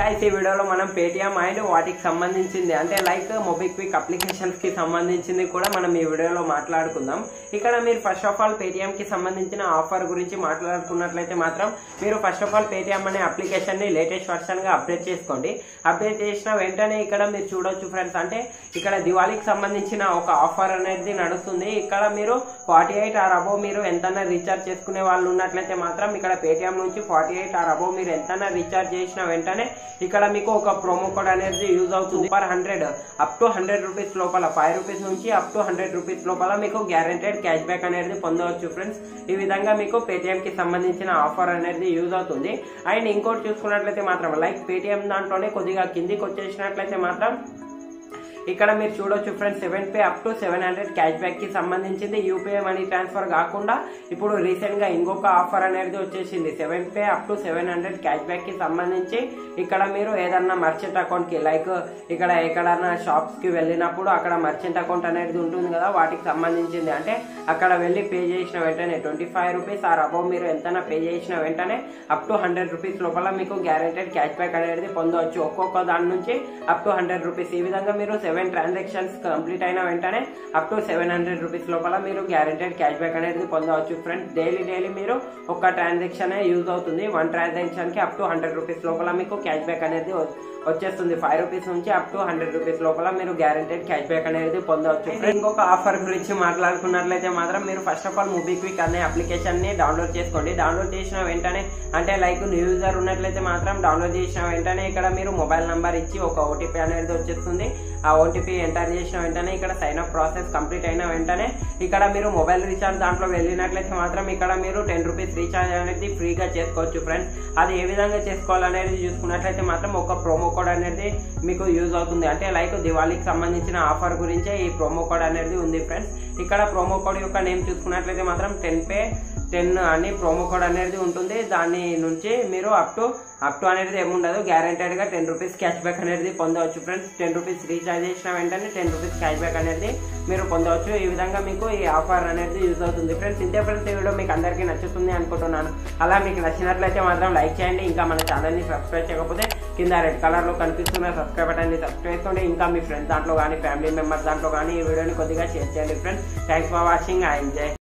guys ఈ వీడియోలో మనం పేటిఎం అండ్ వాటికి సంబంధించింది అంటే లైక్ మొబిక్విక్ అప్లికేషన్స్ కి సంబంధించింది కూడా మనం ఈ వీడియోలో మాట్లాడుకుందాం ఇక్కడ మీరు ఫస్ట్ ఆఫ్ ఆల్ పేటిఎం కి సంబంధించిన ఆఫర్ గురించి మాట్లాడుకున్నట్లయితే మాత్రం మీరు ఫస్ట్ ఆఫ్ ఆల్ పేటిఎం అనే అప్లికేషన్ ని లేటెస్ట్ వర్షన్ గా అప్డేట్ చేసుకోండి అప్డేట్ చేసిన వెంటనే ఇక్కడ మీరు చూడొచ్చు ఫ్రెండ్స్ అంటే ఇక్కడ దివాళీకి సంబంధించిన ఒక ఆఫర్ అనేది నడుస్తుంది ఇక్కడ మీరు ఫార్టీ ఎయిట్ ఆర్ అబోవ్ మీరు ఎంతైనా రీఛార్జ్ చేసుకునే వాళ్ళు ఉన్నట్లయితే మాత్రం ఇక్కడ పేటిఎం నుంచి ఫార్టీ ఎయిట్ ఆర్ అబోవ్ మీరు ఎంతైనా రీఛార్జ్ చేసిన వెంటనే ఇక్కడ మీకు ఒక ప్రోమో కోడ్ అనేది యూజ్ అవుతుంది per hundred up to hundred rupees లోపల ఫైవ్ రూపీస్ నుంచి అప్ టు హండ్రెడ్ రూపీస్ లోపల మీకు గ్యారెంటెడ్ క్యాష్ బ్యాక్ అనేది పొందవచ్చు ఫ్రెండ్స్ ఈ విధంగా మీకు పేటిఎం కి సంబంధించిన ఆఫర్ అనేది యూజ్ అవుతుంది అండ్ ఇంకోటి చూసుకున్నట్లయితే మాత్రం లైక్ పేటిఎం దాంట్లోనే కొద్దిగా కిందికి వచ్చేసినట్లయితే మాత్రం ఇక్కడ మీరు చూడొచ్చు friends seven pay up to seven hundred cash back కి సంబంధించింది యూపీఐ మనీ ట్రాన్స్ఫర్ కాకుండా ఇప్పుడు రీసెంట్ గా ఇంకొక ఆఫర్ అనేది వచ్చేసింది seven pay up to seven hundred cash back కి సంబంధించి ఇక్కడ మీరు ఏదన్నా మర్చెంట్ అకౌంట్ కి లైక్ ఇక్కడ ఎక్కడన్నా షాప్స్ కి వెళ్ళినప్పుడు అక్కడ మర్చెంట్ అకౌంట్ అనేది ఉంటుంది కదా వాటికి సంబంధించింది అంటే అక్కడ వెళ్ళి పే చేసిన వెంటనే twenty five rupees or above మీరు ఎంతైనా పే చేసిన వెంటనే అప్ టు హండ్రెడ్ రూపీస్ లోపల మీకు గ్యారెంటెడ్ క్యాష్ బ్యాక్ అనేది పొందవచ్చు ఒక్కొక్క దాని నుంచి అప్ టు హండ్రెడ్ రూపీస్ ఈ విధంగా మీరు సెవెన్ ట్రాన్సాక్షన్స్ కంప్లీట్ అయిన వెంటనే up to seven hundred rupees లోపల మీరు గ్యారెంటెడ్ క్యాష్ బ్యాక్ అనేది పొందవచ్చు ఫ్రెండ్స్ డైలీ డైలీ మీరు ఒక ట్రాన్సాక్షన్ యూజ్ అవుతుంది వన్ ట్రాన్సాక్షన్ కి అప్ టు హండ్రెడ్ రూపీస్ లోపల మీకు క్యాష్ బ్యాక్ అనేది వచ్చేస్తుంది ఫైవ్ రూపీస్ నుంచి అప్ టు హండ్రెడ్ రూపీస్ లోపల మీరు గ్యారెంటెడ్ క్యాష్ బ్యాక్ అనేది పొందవచ్చు ఇంకొక ఆఫర్ గురించి మాట్లాడుకున్నట్లయితే మాత్రం మీరు ఫస్ట్ ఆఫ్ ఆల్ మూబీక్విక్ అనే అప్లికేషన్ ని డౌన్లోడ్ చేసుకోండి డౌన్లోడ్ చేసిన వెంటనే అంటే లైక్ న్యూ యూజర్ ఉన్నట్లయితే మాత్రం డౌన్లోడ్ చేసిన వెంటనే ఇక్కడ మీరు మొబైల్ నంబర్ ఇచ్చి ఒక ఓటీపీ అనేది వచ్చేస్తుంది ఆ ఓటీపీ ఎంటర్ చేసిన వెంటనే ఇక్కడ సైన్ అప్ ప్రాసెస్ కంప్లీట్ అయిన వెంటనే ఇక్కడ మీరు మొబైల్ రీఛార్జ్ దాంట్లో వెళ్ళినట్లయితే మాత్రం ఇక్కడ మీరు టెన్ రూపీస్ రీఛార్జ్ అనేది ఫ్రీగా చేసుకోవచ్చు ఫ్రెండ్స్ అది ఏ విధంగా చేసుకోవాలనేది చూసుకున్నట్లయితే మాత్రం ఒక ప్రోమో కోడ్ అనేది మీకు యూజ్ అవుతుంది అంటే లైక్ దివాళీకి సంబంధించిన ఆఫర్ గురించే ఈ ప్రోమో కోడ్ అనేది ఉంది ఫ్రెండ్స్ ఇక్కడ ప్రోమో కోడ్ యొక్క నేమ్ చూసుకున్నట్లయితే మాత్రం టెన్ పే టెన్ అని ప్రోమో కోడ్ అనేది ఉంటుంది దాని నుంచి మీరు అప్ టు అప్ టు అనేది ఏముండదు గ్యారెంటెడ్ గా టెన్ రూపీస్ క్యాష్ బ్యాక్ అనేది పొందవచ్చు ఫ్రెండ్స్ టెన్ రూపీస్ రీఛార్జ్ చేసిన వెంటనే టెన్ రూపీస్ క్యాష్ బ్యాక్ అనేది మీరు పొందవచ్చు ఈ విధంగా మీకు ఈ ఆఫర్ అనేది యూజ్ అవుతుంది ఫ్రెండ్స్ ఇంతే ఫ్రెండ్స్ ఈ వీడియో మీకు అందరికీ నచ్చుతుంది అనుకుంటున్నాను అలా మీకు నచ్చినట్లయితే మాత్రం లైక్ చేయండి ఇంకా మన ఛానల్ ని సబ్స్క్రైబ్ చేయకపోతే కింద రెడ్ కలర్ లో కనిపిస్తున్న సబ్స్క్రైబ్ బటన్ ని సబ్స్క్రైబ్ చేసుకోండి ఇంకా మీ ఫ్రెండ్స్ దాంట్లో కానీ ఫ్యామిలీ మెంబర్స్ దాంట్లో కానీ ఈ వీడియోని కొద్దిగా షేర్ చేయండి friends thanks for watching I enjoy